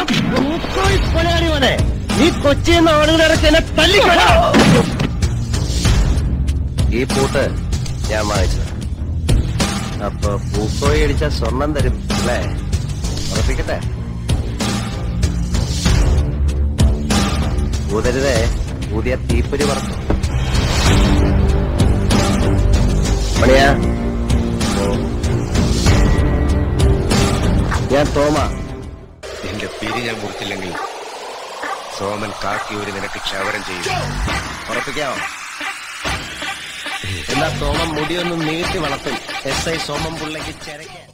കൊലയാളി മോനെ ഈ കൊച്ചിന്ന് ആളുകളടക്കം എന്നെ തല്ലിക്കൊല്ലോ ഈ പൂട്ട് ഞാൻ വാങ്ങിച്ചത് അപ്പൊ പൂക്കോഴി അടിച്ച സ്വർണം തരും അല്ലേ ഉറപ്പിക്കട്ടെ ഊതരുതേ പുതിയ തീപ്പൊരി പറക്കും മണിയാ ഓ. ഞാൻ തോമ നിന്റെ പിരി ഞാൻ മുറിച്ചില്ലെങ്കിൽ സോമൻ കാക്കി ഒരു നിനക്ക് ക്ഷവരം ചെയ്യും ഉറപ്പിക്കാമോ എന്നാ സോമം മുടിയൊന്നും നീട്ടി വളർത്തും എസ് ഐ സോമം പുള്ളയ്ക്ക് ചെരയ്ക്ക